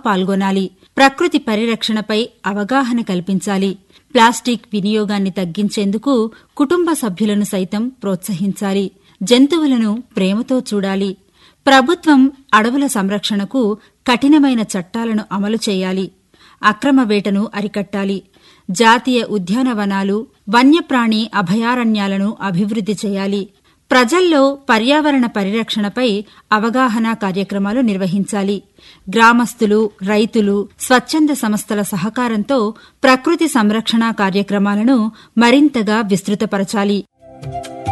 పాల్గొనాలి ప్రకృతి పరిరక్షణపై అవగాహన కల్పించాలి ప్లాస్టిక్ వినియోగాన్ని తగ్గించేందుకు కుటుంబ సభ్యులను సైతం ప్రోత్సహించాలి జంతువులను ప్రేమతో చూడాలి ప్రభుత్వం అడవుల సంరక్షణకు కఠినమైన చట్టాలను అమలు చేయాలి అక్రమ వేటను అరికట్టాలి జాతీయ ఉద్యానవనాలు వన్యప్రాణి అభయారణ్యాలను అభివృద్ది చేయాలి ప్రజల్లో పర్యావరణ పరిరక్షణపై అవగాహన కార్యక్రమాలు నిర్వహించాలి గ్రామస్తులు రైతులు స్వచ్ఛంద సంస్థల సహకారంతో ప్రకృతి సంరక్షణ కార్యక్రమాలను మరింతగా విస్తృతపరచాలి